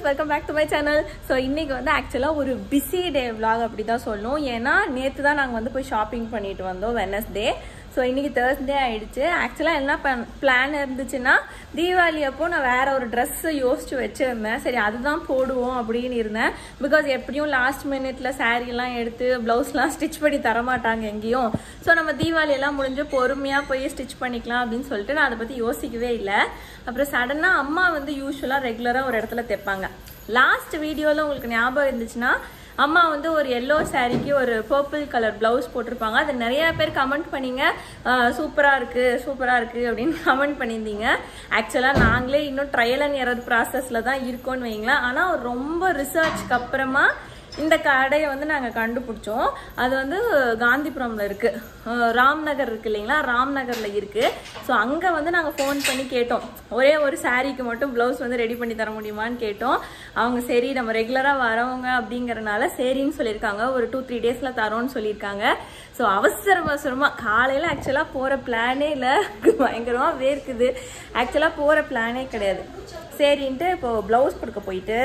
welcome back to my channel so இன்னைக்கு வந்து ஆக்சுவலாக ஒரு பிஸி டே vlog அப்படி தான் சொல்லணும் ஏன்னா நேற்று தான் நாங்கள் வந்து போய் ஷாப்பிங் பண்ணிட்டு வந்தோம் வெனஸ்டே ஸோ இன்னைக்கு தேர்ஸ்டே ஆயிடுச்சு ஆக்சுவலாக என்ன பிளான் இருந்துச்சுன்னா தீபாவளி அப்போ நான் வேற ஒரு ட்ரெஸ் யோசிச்சு வச்சிருந்தேன் சரி அதுதான் போடுவோம் அப்படின்னு இருந்தேன் பிகாஸ் எப்படியும் லாஸ்ட் மினிட்ல saree எல்லாம் எடுத்து ப்ளவுஸ்லாம் ஸ்டிச் பண்ணி தர மாட்டாங்க எங்கேயும் ஸோ நம்ம தீபாவளி எல்லாம் முடிஞ்சு பொறுமையாக போய் ஸ்டிச் பண்ணிக்கலாம் அப்படின்னு சொல்லிட்டு நான் அதை பற்றி யோசிக்கவே இல்லை அப்புறம் சடனாக அம்மா வந்து யூஸ்வலாக ரெகுலராக ஒரு இடத்துல தைப்பாங்க லாஸ்ட் வீடியோவில் உங்களுக்கு ஞாபகம் இருந்துச்சுன்னா அம்மா வந்து ஒரு எல்லோ சாரீக்கு ஒரு பர்பிள் கலர் ப்ளவுஸ் போட்டிருப்பாங்க அது நிறைய பேர் கமெண்ட் பண்ணீங்க சூப்பராக இருக்கு சூப்பராக இருக்கு அப்படின்னு கமெண்ட் பண்ணியிருந்தீங்க ஆக்சுவலாக நாங்களே இன்னும் ட்ரையல் அண்ட் எரர் ப்ராசஸில் தான் இருக்கோம்னு வைங்களேன் ஆனால் ரொம்ப ரிசர்ச்க்கு அப்புறமா இந்த கடையை வந்து நாங்கள் கண்டுபிடிச்சோம் அது வந்து காந்திபுரம்ல இருக்கு அஹ் ராம்நகர் இருக்கு இல்லைங்களா ராம்நகர்ல இருக்கு ஸோ அங்கே வந்து நாங்கள் ஃபோன் பண்ணி கேட்டோம் ஒரே ஒரு சாரீக்கு மட்டும் ப்ளவுஸ் வந்து ரெடி பண்ணி தர முடியுமான்னு கேட்டோம் அவங்க சரி நம்ம ரெகுலராக வரவங்க அப்படிங்கறனால சரின்னு சொல்லியிருக்காங்க ஒரு டூ த்ரீ டேஸில் தரோன்னு சொல்லியிருக்காங்க ஸோ அவசர அவசரமாக காலையில் ஆக்சுவலாக போகிற பிளானே இல்லை பயங்கரமாக வேர்க்குது ஆக்சுவலாக போகிற பிளானே கிடையாது சரின்ட்டு இப்போ ப்ளவுஸ் கொடுக்க போயிட்டு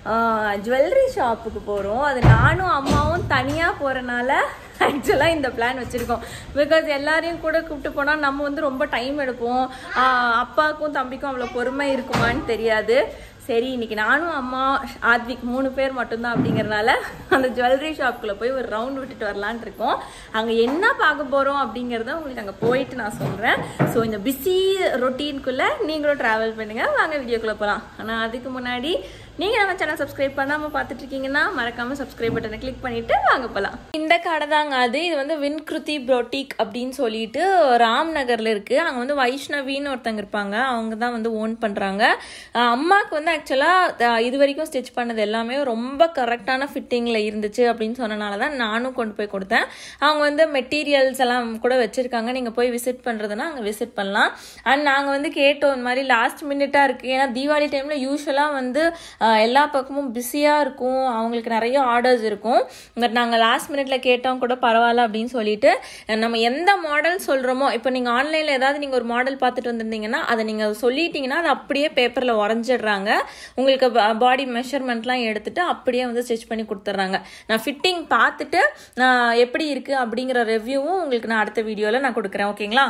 ஜுவல்லரி ஷாப்புக்கு போகிறோம் அது நானும் அம்மாவும் தனியாக போகிறனால ஆக்சுவலாக இந்த பிளான் வச்சுருக்கோம் பிகாஸ் எல்லாரையும் கூட கூப்பிட்டு போனால் நம்ம வந்து ரொம்ப டைம் எடுப்போம் ஆஹ் அப்பாவுக்கும் தம்பிக்கும் அவ்வளோ பொறுமை இருக்குமான்னு தெரியாது சரி இன்னைக்கு நானும் அம்மா ஆத்விக் மூணு பேர் மட்டும்தான் அப்படிங்கறனால அந்த ஜுவல்லரி ஷாப்புக்குள்ள போய் ஒரு ரவுண்ட் விட்டுட்டு வரலான்னு இருக்கோம் அங்கே என்ன பார்க்க போகிறோம் அப்படிங்கிறத உங்களுக்கு அங்கே போயிட்டு நான் சொல்கிறேன் ஸோ இந்த பிஸி ரொட்டீனுக்குள்ளே நீங்களும் ட்ராவல் பண்ணுங்கள் வாங்க வீடியோக்குள்ளே போகலாம் ஆனால் அதுக்கு முன்னாடி நீங்கள் நம்ம சேனல் சப்ஸ்கிரைப் பண்ணாமல் பார்த்துட்டு இருக்கீங்கன்னா மறக்காமல் சப்ஸ்கிரைப் பட்டனை கிளிக் பண்ணிவிட்டு வாங்க போகலாம் இந்த கடை தாங்க அது இது வந்து வின்கிருதி ப்ரோட்டிக் அப்படின்னு சொல்லிட்டு ராம் நகரில் இருக்குது அங்கே வந்து வைஷ்ணவின்னு ஒருத்தங்க இருப்பாங்க அவங்க தான் வந்து ஓன் பண்ணுறாங்க அம்மாவுக்கு வந்து ஆக்சுவலாக இது வரைக்கும் ஸ்டிச் பண்ணது எல்லாமே ரொம்ப கரெக்டான ஃபிட்டிங்கில் இருந்துச்சு அப்படின்னு சொன்னனால தான் நானும் கொண்டு போய் கொடுத்தேன் அவங்க வந்து மெட்டீரியல்ஸ் எல்லாம் கூட வச்சுருக்காங்க நீங்கள் போய் விசிட் பண்ணுறதுனா அங்கே விசிட் பண்ணலாம் அண்ட் நாங்கள் வந்து கேட்டோம் இந்த மாதிரி லாஸ்ட் மினிட்டாக இருக்குது ஏன்னா தீபாவளி டைமில் யூஸ்வலாக வந்து ஆஹ், எல்லா பக்கமும் பிஸியாக இருக்கும் அவங்களுக்கு நிறைய ஆர்டர்ஸ் இருக்கும் பட் நாங்கள் லாஸ்ட் மினிட்ல கேட்டோம் கூட பரவாயில்ல அப்படின்னு சொல்லிட்டு அஹ், நம்ம எந்த மாடல் சொல்கிறோமோ இப்போ நீங்கள் ஆன்லைனில் ஏதாவது நீங்கள் ஒரு மாடல் பார்த்துட்டு வந்திருந்தீங்கன்னா அதை நீங்கள் சொல்லிட்டீங்கன்னா அது அப்படியே பேப்பரில் உறைஞ்சிடுறாங்க உங்களுக்கு பாடி மெஷர்மெண்ட்லாம் எடுத்துட்டு அப்படியே வந்து ஸ்டிச் பண்ணி கொடுத்துட்றாங்க நான் ஃபிட்டிங் பார்த்துட்டு நான் எப்படி இருக்குது அப்படிங்கிற ரிவ்யூவும் உங்களுக்கு நான் அடுத்த வீடியோவில் நான் கொடுக்குறேன் ஓகேங்களா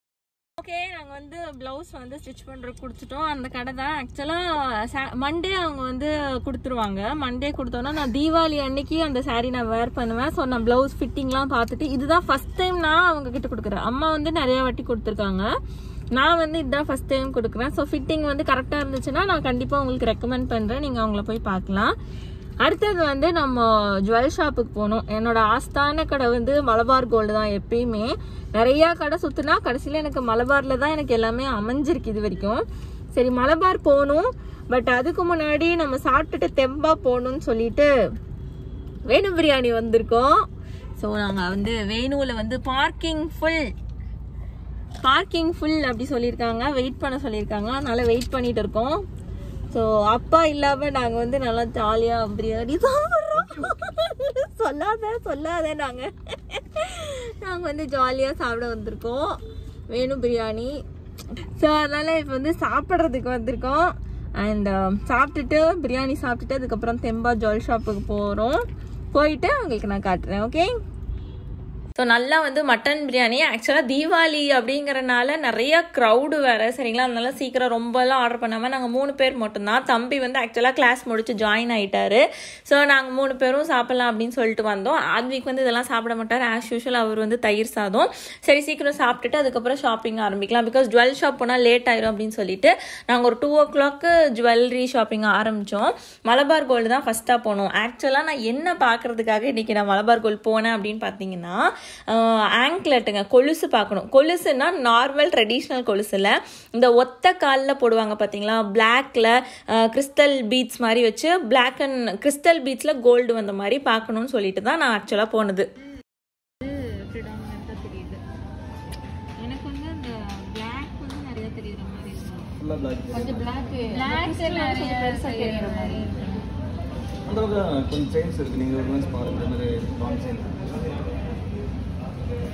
ஓகே நாங்கள் வந்து ப்ளவுஸ் வந்து ஸ்டிச் பண்ணுறதுக்கு கொடுத்துட்டோம் அந்த கடை தான் ஆக்சுவலாக மண்டே அவங்க வந்து கொடுத்துருவாங்க மண்டே கொடுத்தோன்னா நான் தீபாவளி அன்னைக்கு அந்த saree நான் வேர் பண்ணுவேன் ஸோ நான் ப்ளவுஸ் ஃபிட்டிங்லாம் பார்த்துட்டு இதுதான் ஃபர்ஸ்ட் டைம் நான் அவங்க கிட்ட கொடுக்குறேன் அம்மா வந்து நிறைய வாட்டி கொடுத்துருக்காங்க நான் வந்து இதுதான் ஃபர்ஸ்ட் டைம் கொடுக்குறேன் ஸோ ஃபிட்டிங் வந்து கரெக்டாக இருந்துச்சுன்னா நான் கண்டிப்பாக உங்களுக்கு ரெக்கமெண்ட் பண்ணுறேன் நீங்கள் அவங்கள போய் பார்க்கலாம் அடுத்தது வந்து நம்ம ஜுவல் ஷாப்புக்கு போகணும் என்னோட ஆஸ்தான கடை வந்து மலபார் கோல்டு தான் எப்பயுமே நிறைய கடை சுத்துனா கடைசியில் எனக்கு மலபார்ல தான் எனக்கு எல்லாமே அமைஞ்சிருக்கு இது வரைக்கும் சரி மலபார் போகணும் பட் அதுக்கு முன்னாடி நம்ம சாப்பிட்டுட்டு தெம்பா போகணும்னு சொல்லிட்டு வேணு பிரியாணி வந்திருக்கோம் ஸோ நாங்கள் வந்து வேணுவில் வந்து பார்க்கிங் ஃபுல் பார்க்கிங் ஃபுல் அப்படி சொல்லியிருக்காங்க வெயிட் பண்ண சொல்லியிருக்காங்க அதனால வெயிட் பண்ணிட்டு இருக்கோம் ஸோ அப்பா இல்லாம நாங்க வந்து நல்லா ஜாலியா பிரியாணி சாப்பிட்றோம் சொல்லாத சொல்லாத நாங்க நாங்க வந்து ஜாலியா சாப்பிட வந்திருக்கோம் வேணும் பிரியாணி ஸோ அதனால இப்போ வந்து சாப்பிட்றதுக்கு வந்திருக்கோம் அண்ட் சாப்பிட்டுட்டு பிரியாணி சாப்பிட்டுட்டு அதுக்கப்புறம் தெம்பா ஜுவல் ஷாப்புக்கு போகிறோம் போயிட்டு உங்களுக்கு நான் காட்டுறேன் ஓகே ஸோ நல்லா வந்து மட்டன் பிரியாணி ஆக்சுவலாக தீபாவளி அப்படிங்கறனால நிறைய க்ரௌடு வேறு சரிங்களா அதனால சீக்கிரம் ரொம்பலாம் ஆர்டர் பண்ணாமல் நாங்கள் மூணு பேர் மட்டும்தான் தம்பி வந்து ஆக்சுவலாக கிளாஸ் முடிச்சு ஜாயின் ஆயிட்டாரு ஸோ நாங்கள் மூணு பேரும் சாப்பிட்லாம் அப்படின்னு சொல்லிட்டு வந்தோம் ஆத்விக் வந்து இதெல்லாம் சாப்பிட மாட்டார் ஆஸ் யூஷுவல் அவர் வந்து தயிர் சாதம் சரி சீக்கிரம் சாப்பிட்டுட்டு அதுக்கப்புறம் ஷாப்பிங் ஆரம்பிக்கலாம் பிகாஸ் ஜுவல் ஷாப் போனால் லேட் ஆயிரும் அப்படின்னு சொல்லிட்டு நாங்கள் ஒரு டூ ஓ கிளாக்கு ஜுவல்லரி ஷாப்பிங் ஆரம்பித்தோம் மலபார் கோல்டு தான் ஃபஸ்ட்டாக போனோம் ஆக்சுவலாக நான் என்ன பார்க்கறதுக்காக இன்னைக்கு நான் மலபார் கோல்டு போனேன் அப்படின்னு பார்த்தீங்கன்னா ஆங்க்லெட்டுங்க கொலுசு பார்க்கணும் கொலுசுனா நார்மல் ட்ரெடிஷ்னல் கொலுசுல இந்த ஒத்த காலில் போடுவாங்க பார்த்தீங்களா பிளாக்ல கிறிஸ்டல் பீட்ஸ் மாதிரி வச்சு பிளாக் அண்ட் கிறிஸ்டல் பீட்ஸில் கோல்டு வந்த மாதிரி பார்க்கணும்னு சொல்லிட்டு தான் நான் ஆக்சுவலாக போனது தெரியுது எனக்கு வந்து அந்த பிளாக் வந்து நிறைய தெரியுற மாதிரி ஃபுல்லாக பிளாக் கொஞ்சம் பிளாக் பிளாக் நிறைய பெருசாக தெரியுற மாதிரி அந்த பக்கம் கொஞ்சம் செயின்ஸ் இருக்குது நீங்கள் ஒரு மினிட்ஸ் பாருங்க இந்த மாதிரி லாங் செயின்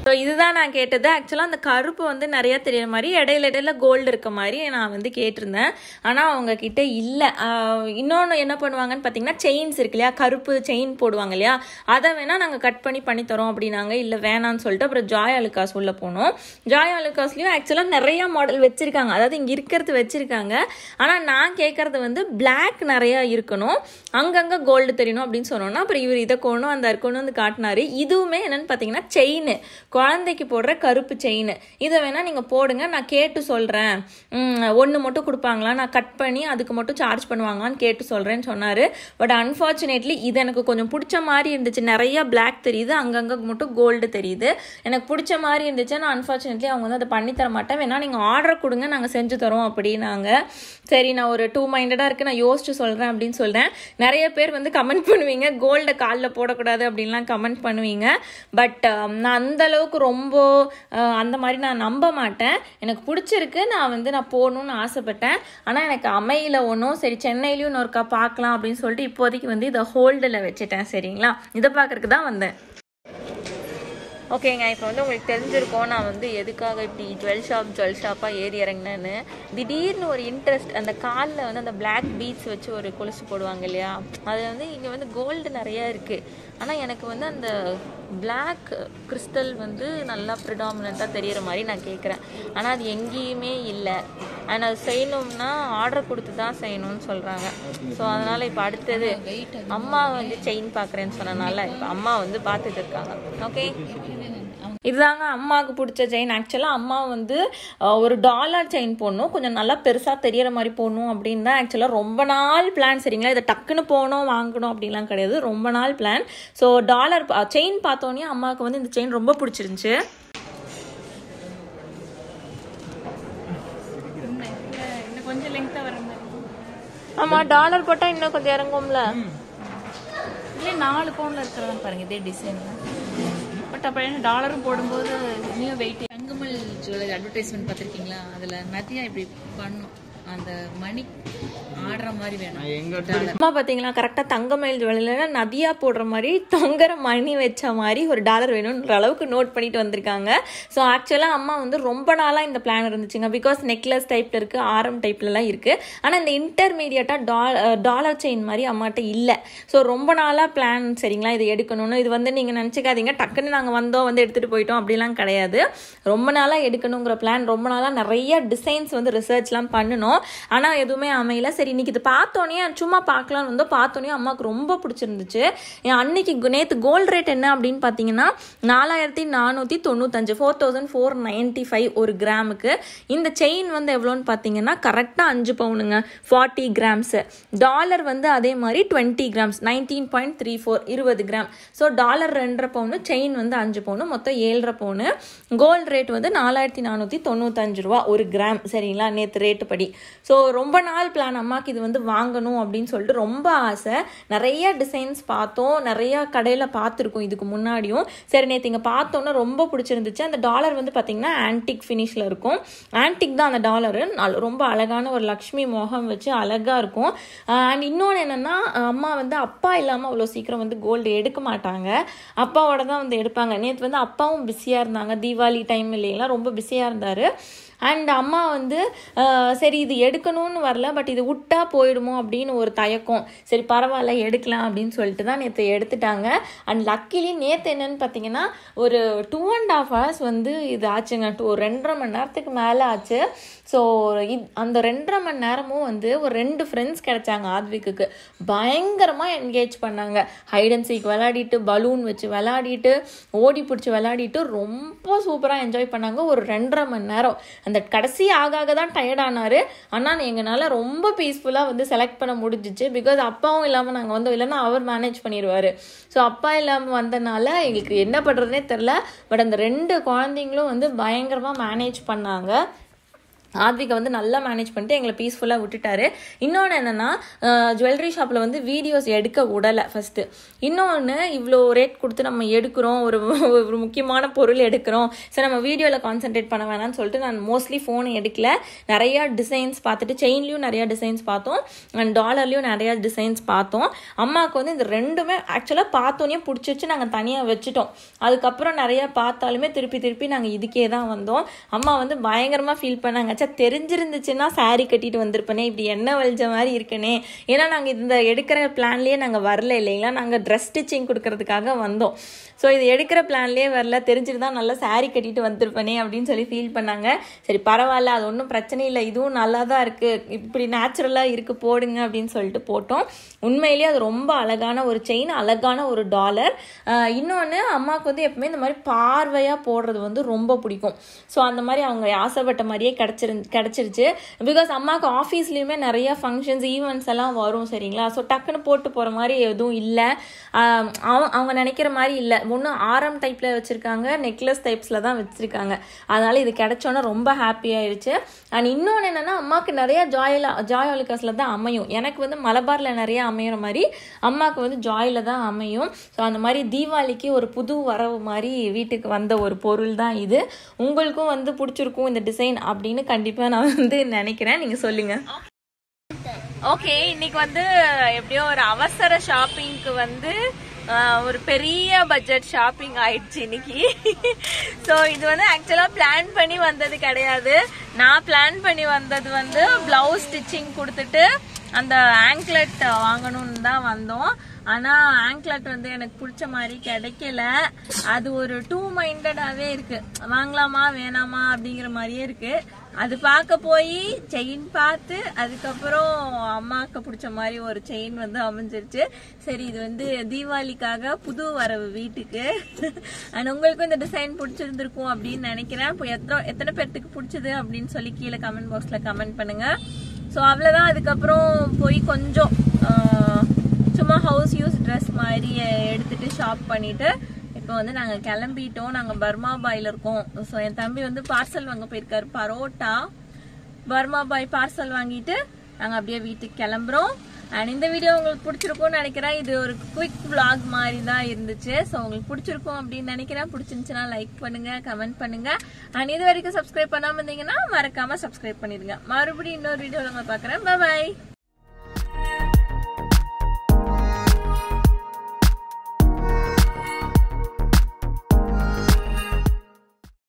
ஸோ இதுதான் நான் கேட்டது ஆக்சுவலாக அந்த கருப்பு வந்து நிறைய தெரியற மாதிரி இடையில இடையில கோல்டு இருக்க மாதிரி நான் வந்து கேட்டிருந்தேன் ஆனால் அவங்க கிட்ட இல்லை இன்னொன்று என்ன பண்ணுவாங்கன்னு பார்த்தீங்கன்னா செயின்ஸ் இருக்கு இல்லையா கருப்பு செயின் போடுவாங்க இல்லையா அதை வேணால் நாங்கள் கட் பண்ணி பண்ணி தரோம் அப்படின்னாங்க இல்லை வேணான்னு சொல்லிட்டு அப்புறம் ஜாய் அலுக்காஸ் உள்ள போனோம் ஜாய் அலுக்காஸ்லையும் ஆக்சுவலாக நிறைய மாடல் வச்சிருக்காங்க அதாவது இங்கே இருக்கிறது வச்சிருக்காங்க ஆனால் நான் கேட்கறது வந்து பிளாக் நிறைய இருக்கணும் அங்கங்கே கோல்டு தெரியணும் அப்படின்னு சொன்னோன்னா அப்புறம் இவர் இதை கொண்டு வந்தார் கொண்டு வந்து காட்டினாரு இதுவுமே என்னன்னு பார்த்தீங்கன்னா செயின் குழந்தைக்கு போடுற கருப்பு செயின் இதை வேணா நீங்கள் போடுங்க நான் கேட்டு சொல்கிறேன் ஒன்று மட்டும் கொடுப்பாங்களா நான் கட் பண்ணி அதுக்கு மட்டும் சார்ஜ் பண்ணுவாங்களான்னு கேட்டு சொல்கிறேன்னு சொன்னார் பட் அன்ஃபார்ச்சுனேட்லி இது எனக்கு கொஞ்சம் பிடிச்ச மாதிரி இருந்துச்சு நிறைய பிளாக் தெரியுது அங்கங்கே மட்டும் கோல்டு தெரியுது எனக்கு பிடிச்ச மாதிரி இருந்துச்சு நான் அன்ஃபார்ச்சுனேட்லி அவங்க வந்து அதை பண்ணி தர மாட்டேன் வேணா நீங்கள் ஆர்டர் கொடுங்க நாங்கள் செஞ்சு தரோம் அப்படின்னாங்க சரி நான் ஒரு டூ மைண்டடாக இருக்குது நான் யோசிச்சு சொல்கிறேன் அப்படின்னு சொல்கிறேன் நிறைய பேர் வந்து கமெண்ட் பண்ணுவீங்க கோல்டை காலில் போடக்கூடாது அப்படின்லாம் கமெண்ட் பண்ணுவீங்க பட் நான் அந்த அளவுக்கு ரொம்ப அஹ், அந்த மாதிரி நான் நம்ப மாட்டேன் எனக்கு பிடிச்சிருக்கு நான் வந்து நான் போகணும்னு ஆசைப்பட்டேன் ஆனால் எனக்கு அமையில ஒன்றும் சரி சென்னையிலையும் இன்னொருக்கா பார்க்கலாம் அப்படின்னு சொல்லிட்டு இப்போதைக்கு வந்து இதை ஹோல்டில் வச்சுட்டேன் சரிங்களா இதை பார்க்கறதுக்கு தான் வந்தேன் ஓகேங்க இப்போ வந்து உங்களுக்கு தெரிஞ்சிருக்கோம் நான் வந்து எதுக்காக இப்படி ஜுவல் ஷாப் ஜுவல் ஷாப்பாக ஏறி இறங்கினேன்னு திடீர்னு ஒரு இன்ட்ரெஸ்ட் அந்த காலில் வந்து அந்த பிளாக் பீட்ஸ் வச்சு ஒரு கொலுசு போடுவாங்க இல்லையா அது வந்து இங்கே வந்து கோல்டு நிறையா இருக்குது ஆனால் எனக்கு வந்து அந்த பிளாக் கிறிஸ்டல் வந்து நல்லா ப்ரிடாமினண்ட்டாக தெரியிற மாதிரி நான் கேட்குறேன் ஆனால் அது எங்கேயுமே இல்லை அண்ட் அது செய்யணும்னா ஆர்டர் கொடுத்து தான் செய்யணும்னு சொல்கிறாங்க ஸோ அதனால் இப்போ அடுத்தது அம்மா வந்து செயின் பார்க்குறேன்னு சொன்னனால இப்போ அம்மா வந்து பார்த்துட்டு இருக்காங்க ஓகே இதுதாங்க அம்மாவுக்கு பிடிச்ச செயின் ஆக்சுவலாக அம்மா வந்து அஹ், ஒரு டாலர் செயின் போடணும் கொஞ்சம் நல்லா பெருசாக தெரியற மாதிரி போடணும் அப்படின்னு தான் ஆக்சுவலாக ரொம்ப நாள் பிளான் சரிங்களா இதை டக்குன்னு போகணும் வாங்கணும் அப்படிலாம் கிடையாது ரொம்ப நாள் பிளான் ஸோ டாலர் செயின் பார்த்தோன்னே அம்மாவுக்கு வந்து இந்த செயின் ரொம்ப பிடிச்சிருந்துச்சு இன்னும் கொஞ்சம் லெங்க்தா வர மாதிரி ஆமாம் டாலர் போட்டால் இன்னும் கொஞ்சம் இறங்கும்ல இல்ல நாலு பவுன்ல இருக்கிறதா பாருங்க இதே டிசைன் பட் அப்புறம் என்ன டாலரும் போடும்போது நியூ வெயிட் தங்கமல் ஜுவல்லரி அட்வர்டைஸ்மெண்ட் பார்த்திருக்கீங்களா அதுல நதியா இப்படி பண்ணும் அந்த மணி ஆடுற மாதிரி வேணும் டாலர் அம்மா பார்த்தீங்களா கரெக்டாக தங்கமயில் ஜுவல்லரியில் நதியா போடுற மாதிரி தொங்குற மணி வச்ச மாதிரி ஒரு டாலர் வேணும்ன்ற அளவுக்கு நோட் பண்ணிட்டு வந்திருக்காங்க ஸோ ஆக்சுவலாக அம்மா வந்து ரொம்ப நாளாக இந்த பிளான் இருந்துச்சுங்க பிகாஸ் நெக்லஸ் டைப்பில் இருக்குது ஆரம் டைப்லலாம் இருக்குது ஆனால் இந்த இன்டர்மீடியட்டாக டால் டாலர் செயின் மாதிரி அம்மாட்ட இல்லை ஸோ ரொம்ப நாளாக பிளான் சரிங்களா இது எடுக்கணும்னு இது வந்து நீங்கள் நினச்சிக்காதீங்க டக்குன்னு நாங்கள் வந்தோம் வந்து எடுத்துகிட்டு போயிட்டோம் அப்படிலாம் கிடையாது ரொம்ப நாளாக எடுக்கணுங்கிற பிளான் ரொம்ப நாளாக நிறைய டிசைன்ஸ் வந்து ரிசர்ச்லாம் பண்ணணும் ஆனால் எதுவுமே அமையல சரி இன்னைக்கு இது பார்த்தோன்னே சும்மா பார்க்கலாம்னு வந்தோம் பார்த்தோன்னே அம்மாவுக்கு ரொம்ப பிடிச்சிருந்துச்சு என் அன்னைக்கு நேற்று கோல்டு ரேட் என்ன அப்படின்னு பார்த்தீங்கன்னா நாலாயிரத்தி நானூற்றி தொண்ணூத்தஞ்சு four thousand four ninety five ஒரு கிராமுக்கு இந்த செயின் வந்து எவ்வளோன்னு பார்த்தீங்கன்னா கரெக்டாக அஞ்சு பவுனுங்க ஃபார்ட்டி கிராம்ஸு டாலர் வந்து அதே மாதிரி twenty grams nineteen point three four இருபது கிராம் ஸோ டாலர் ரெண்டரை பவுனு செயின் வந்து அஞ்சு பவுனு மொத்தம் ஏழரை பவுனு கோல்டு ரேட் வந்து நாலாயிரத்தி நானூற்றி தொண்ணூத்தஞ்சு ரூபா ஒரு கிராம் சரிங்களா நேற்று ரேட்டு படி ஸோ ரொம்ப நாள் பிளான் அம்மாக்கு இது வந்து வாங்கணும் அப்படின்னு சொல்லிட்டு ரொம்ப ஆசை நிறைய டிசைன்ஸ் பார்த்தோம் நிறைய கடையில் பார்த்துருக்கோம் இதுக்கு முன்னாடியும் சரி நேற்று இங்கே பார்த்தோன்னே ரொம்ப பிடிச்சிருந்துச்சு அந்த டாலர் வந்து பார்த்தீங்கன்னா ஆன்டிக் ஃபினிஷில் இருக்கும் ஆன்டிக் தான் அந்த டாலரு ரொம்ப அழகான ஒரு லக்ஷ்மி மோகம் வச்சு அழகாக இருக்கும் அண்ட் இன்னொன்று என்னென்னா அம்மா வந்து அப்பா இல்லாமல் அவ்வளோ சீக்கிரம் வந்து கோல்டு எடுக்க மாட்டாங்க அப்பாவோட தான் வந்து எடுப்பாங்க நேற்று வந்து அப்பாவும் பிஸியாக இருந்தாங்க தீபாவளி டைம் இல்லைங்களா ரொம்ப பிஸியாக இருந்தார் அண்ட் அம்மா வந்து அஹ், சரி இது எடுக்கணும்னு வரல பட் இது விட்டா போயிடுமோ அப்படின்னு ஒரு தயக்கம் சரி பரவாயில்ல எடுக்கலாம் அப்படின்னு சொல்லிட்டு தான் நேற்று எடுத்துட்டாங்க அண்ட் லக்கிலி நேற்று என்னன்னு பார்த்தீங்கன்னா ஒரு டூ அண்ட் ஹாஃப் ஹவர்ஸ் வந்து இது ஆச்சுங்க டூ ஒரு ரெண்டரை மணி நேரத்துக்கு மேலே ஆச்சு ஸோ அந்த ரெண்டரை மணி நேரமும் வந்து ஒரு ரெண்டு ஃப்ரெண்ட்ஸ் கிடைச்சாங்க ஆத்விக்கு பயங்கரமாக என்கேஜ் பண்ணாங்க ஹைட் அண்ட் சீக் விளையாடிட்டு பலூன் வச்சு விளையாடிட்டு ஓடி பிடிச்சி விளையாடிட்டு ரொம்ப சூப்பராக என்ஜாய் பண்ணாங்க ஒரு ரெண்டரை மணி நேரம் அந்த கடைசி ஆக ஆக தான் டயர்ட் ஆனாரு ஆனால் எங்களால் ரொம்ப பீஸ்ஃபுல்லாக வந்து செலக்ட் பண்ண முடிஞ்சிச்சு பிகாஸ் அப்பாவும் இல்லாமல் நாங்கள் வந்தோம் இல்லைன்னா அவர் மேனேஜ் பண்ணிடுவார் ஸோ அப்பா இல்லாமல் வந்தனால எங்களுக்கு என்ன பண்ணுறதுனே தெரில பட் அந்த ரெண்டு குழந்தைங்களும் வந்து பயங்கரமாக மேனேஜ் பண்ணாங்க ஆத்விகை வந்து நல்லா மேனேஜ் பண்ணிட்டு எங்களை பீஸ்ஃபுல்லாக விட்டுட்டாரு இன்னொன்று என்னென்னா ஜுவல்லரி ஷாப்பில் வந்து வீடியோஸ் எடுக்க விடலை ஃபஸ்ட்டு இன்னொன்று இவ்வளோ ரேட் கொடுத்து நம்ம எடுக்கிறோம் ஒரு ஒரு முக்கியமான பொருள் எடுக்கிறோம் சரி நம்ம வீடியோவில் கான்சென்ட்ரேட் பண்ண வேணாம்னு சொல்லிட்டு நான் மோஸ்ட்லி ஃபோன் எடுக்கல நிறையா டிசைன்ஸ் பார்த்துட்டு செயின்லேயும் நிறையா டிசைன்ஸ் பார்த்தோம் அண்ட் டாலர்லேயும் நிறையா டிசைன்ஸ் பார்த்தோம் அம்மாவுக்கு வந்து இந்த ரெண்டுமே ஆக்சுவலாக பார்த்தோன்னே பிடிச்சிச்சு நாங்கள் தனியாக வச்சுட்டோம் அதுக்கப்புறம் நிறையா பார்த்தாலுமே திருப்பி திருப்பி நாங்கள் இதுக்கே தான் வந்தோம் அம்மா வந்து பயங்கரமாக ஃபீல் பண்ணாங்க ச்சே தெரிஞ்சிருந்துச்சுன்னா saree கட்டிட்டு வந்திருப்பனே இப்படி என்ன வலிச்ச மாதிரி இருக்கனே ஏன்னா நாங்கள் இந்த எடுக்கிற பிளான்லேயே நாங்கள் வரல இல்லைங்களா நாங்கள் ட்ரெஸ் ஸ்டிச்சிங் கொடுக்கறதுக்காக வந்தோம் ஸோ இது எடுக்கிற பிளான்லேயே வரல தெரிஞ்சிருந்தா நல்லா saree கட்டிட்டு வந்திருப்பனே அப்படின்னு சொல்லி ஃபீல் பண்ணாங்க சரி பரவாயில்ல அது ஒன்றும் பிரச்சனை இல்லை இதுவும் நல்லா தான் இருக்குது இப்படி நேச்சுரலாக இருக்குது போடுங்க அப்படின்னு சொல்லிட்டு போட்டோம் உண்மையிலேயே அது ரொம்ப அழகான ஒரு செயின் அழகான ஒரு டாலர் இன்னொன்று அம்மாவுக்கு வந்து எப்பவுமே இந்த மாதிரி பார்வையாக போடுறது வந்து ரொம்ப பிடிக்கும் ஸோ அந்த மாதிரி அவங்க ஆசைப்பட்ட மாதிரியே கிடச்சிரு கிடச்சிருச்சு பிகாஸ் அம்மாவுக்கு ஆஃபீஸ்லேயுமே நிறைய ஃபங்க்ஷன்ஸ் ஈவெண்ட்ஸ் எல்லாம் வரும் சரிங்களா ஸோ டக்குன்னு போட்டு போகிற மாதிரி எதுவும் இல்லை அவங்க நினைக்கிற மாதிரி இல்லை ஒன்று ஆரம் டைப்பில் வச்சுருக்காங்க நெக்லஸ் டைப்ஸில் தான் வச்சுருக்காங்க அதனால் இது கிடைச்சோன்னே ரொம்ப ஹாப்பி ஆயிடுச்சு அண்ட் இன்னொன்று என்னென்னா அம்மாவுக்கு நிறைய ஜாயில் ஜாய் ஒலிகாஸில் தான் அமையும் எனக்கு வந்து மலபாரில் நிறைய அமையிற மாதிரி அம்மாவுக்கு வந்து ஜாயில் தான் அமையும் ஸோ அந்த மாதிரி தீபாவளிக்கு ஒரு புது வரவு மாதிரி வீட்டுக்கு வந்த ஒரு பொருள் தான் இது உங்களுக்கும் வந்து பிடிச்சிருக்கும் இந்த டிசைன் அப்படின்னு கண்டிப்பாக நான் வந்து நினைக்கிறேன் நீங்கள் சொல்லுங்கள் ஓகே இன்னைக்கு வந்து எப்படியோ ஒரு அவசர ஷாப்பிங்க்கு வந்து ஆஹ், ஒரு பெரிய பட்ஜெட் ஷாப்பிங் ஆயிடுச்சு இன்னைக்கு ஸோ இது வந்து ஆக்சுவலாக பிளான் பண்ணி வந்தது கிடையாது நான் பிளான் பண்ணி வந்தது வந்து பிளவுஸ் ஸ்டிச்சிங் கொடுத்துட்டு அந்த ஆங்க்லெட் வாங்கணும்னு தான் வந்தோம் ஆனா ஆங்க்லெட் வந்து எனக்கு பிடிச்ச மாதிரி கிடைக்கல அது ஒரு டூ மைண்டடாவே இருக்கு வாங்கலாமா வேணாமா அப்படிங்கிற மாதிரியே இருக்கு அது பார்க்க போய் செயின் பார்த்து அதுக்கப்புறம் அம்மாவுக்கு பிடிச்ச மாதிரி ஒரு செயின் வந்து அமைஞ்சிருச்சு சரி இது வந்து தீபாவளிக்காக புது வரவு வீட்டுக்கு அண்ட் உங்களுக்கும் இந்த டிசைன் பிடிச்சிருந்திருக்கும் அப்படின்னு நினைக்கிறேன் இப்போ எத்தனை எத்தனை பேர்த்துக்கு பிடிச்சது அப்படின்னு சொல்லி கீழே கமெண்ட் பாக்ஸ்ல கமெண்ட் பண்ணுங்க ஸோ அவ்வளோதான் அதுக்கப்புறம் போய் கொஞ்சம் ஆஹ், சும்மா ஹவுஸ் யூஸ் ட்ரெஸ் மாதிரி எடுத்துட்டு ஷாப் பண்ணிட்டு இப்போ வந்து நாங்கள் கிளம்பிட்டோம் நாங்கள் பர்மா பாயில் இருக்கோம் ஸோ என் தம்பி வந்து பார்சல் வாங்க போயிருக்காரு பரோட்டா பர்மா பாய் பார்சல் வாங்கிட்டு நாங்கள் அப்படியே வீட்டுக்கு கிளம்புறோம் அண்ட் இந்த வீடியோ உங்களுக்கு பிடிச்சிருக்கும்னு நினைக்கிறேன் இது ஒரு குவிக் vlog மாதிரி தான் இருந்துச்சு ஸோ உங்களுக்கு பிடிச்சிருக்கும் அப்படின்னு நினைக்கிறேன் பிடிச்சிருந்துச்சுன்னா லைக் பண்ணுங்க கமெண்ட் பண்ணுங்க அண்ட் இது வரைக்கும் சப்ஸ்கிரைப் பண்ணாமல் இருந்தீங்கன்னா மறக்காம சப்ஸ்கிரைப் பண்ணிடுங்க மறுபடியும் இன்னொரு வீடியோவில் உங்களை பார்க்குறேன் பாய்